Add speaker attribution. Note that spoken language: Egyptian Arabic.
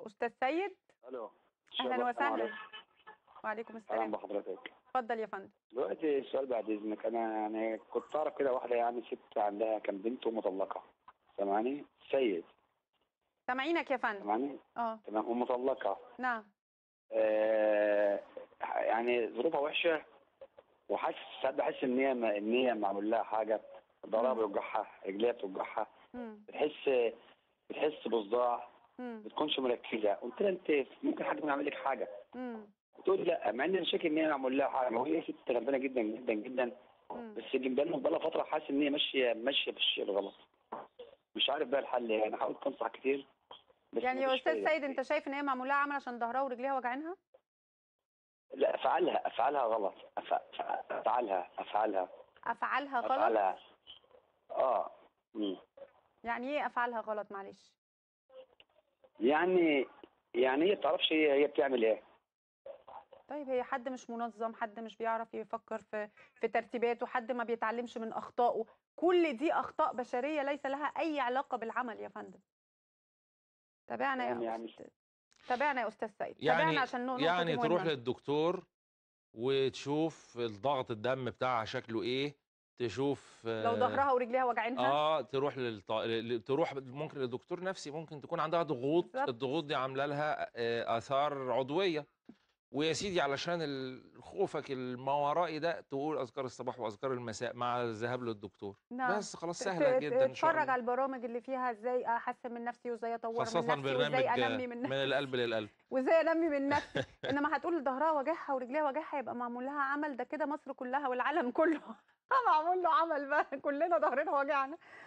Speaker 1: استاذ سيد
Speaker 2: الو
Speaker 1: اهلا
Speaker 2: السلام
Speaker 1: وسهلا
Speaker 2: عليكم.
Speaker 1: وعليكم
Speaker 2: اهلا
Speaker 1: السلام
Speaker 2: بحضرتك
Speaker 1: اتفضل يا فندم
Speaker 2: دلوقتي السؤال بعد اذنك انا يعني كنت اعرف كده واحده يعني ست عندها كان بنت مطلقه سامعني سيد
Speaker 1: سامعينك يا فندم
Speaker 2: سامعني
Speaker 1: اه
Speaker 2: تمام ومطلقه
Speaker 1: نعم
Speaker 2: آه يعني ظروفها وحشه وحاسس ساعات بحس ان هي ان هي معمول لها حاجه ضربها
Speaker 1: مم.
Speaker 2: بيوجعها رجليها بتوجعها
Speaker 1: مم.
Speaker 2: بتحس بتحس بصداع
Speaker 1: مم.
Speaker 2: بتكونش مركزه قلت لها انت ممكن حد يكون عامل لك حاجه
Speaker 1: مم.
Speaker 2: بتقول لا مع ان انا شاكك ان هي معمول لها حاجه وهي ست غلبانه جدا جدا جدا
Speaker 1: مم.
Speaker 2: بس جنبنا بقى فتره حاسس ان هي ماشيه ماشيه في الشيء الغلط مش عارف بقى الحل ايه انا حاولت انصح كتير بس
Speaker 1: يعني يا
Speaker 2: مفيش
Speaker 1: استاذ
Speaker 2: فايدة.
Speaker 1: سيد انت شايف ان هي معمول لها عمل عشان ظهرها ورجليها واجعينها
Speaker 2: لا افعالها افعالها غلط أف- افعالها افعالها
Speaker 1: افعالها غلط
Speaker 2: افعالها اه مم.
Speaker 1: يعني ايه افعالها غلط معلش
Speaker 2: يعني يعني هي بتعرفش هي هي بتعمل ايه
Speaker 1: طيب هي حد مش منظم حد مش بيعرف يفكر في في ترتيباته حد ما بيتعلمش من اخطائه كل دي اخطاء بشريه ليس لها اي علاقه بالعمل يا فندم تابعنا
Speaker 2: يعني-
Speaker 1: يا
Speaker 2: يعني
Speaker 1: أستاذ تابعنا يا استاذ سيد
Speaker 3: يعني
Speaker 1: تابعنا عشان نقطة
Speaker 3: يعني
Speaker 1: دي
Speaker 3: تروح
Speaker 1: مهمة.
Speaker 3: للدكتور وتشوف الضغط الدم بتاعها شكله ايه تشوف
Speaker 1: لو
Speaker 3: آه،
Speaker 1: ظهرها ورجليها واجعينها
Speaker 3: اه تروح للط... ل- تروح ممكن لدكتور نفسي ممكن تكون عندها ضغوط
Speaker 1: بالظبط.
Speaker 3: الضغوط دي عامله لها آه، اثار عضويه ويا سيدي علشان ال- خوفك الماورائي ده تقول اذكار الصباح واذكار المساء مع الذهاب للدكتور
Speaker 1: نعم.
Speaker 3: بس خلاص
Speaker 1: ت-
Speaker 3: سهله
Speaker 1: ت-
Speaker 3: جدا ان شاء
Speaker 1: اتفرج
Speaker 3: الله
Speaker 1: على البرامج اللي فيها ازاي احسن من نفسي وازاي اطور من
Speaker 3: خاصه
Speaker 1: نفسي
Speaker 3: برنامج
Speaker 1: وازاي
Speaker 3: آه،
Speaker 1: انمي من
Speaker 3: من
Speaker 1: نفسي
Speaker 3: القلب للقلب
Speaker 1: وازاي انمي من نفسي انما هتقول ظهرها وجعها ورجليها وجعها يبقى معمول لها عمل ده كده مصر كلها والعالم كله معمول له عمل بقى كلنا ظهرنا وجعنا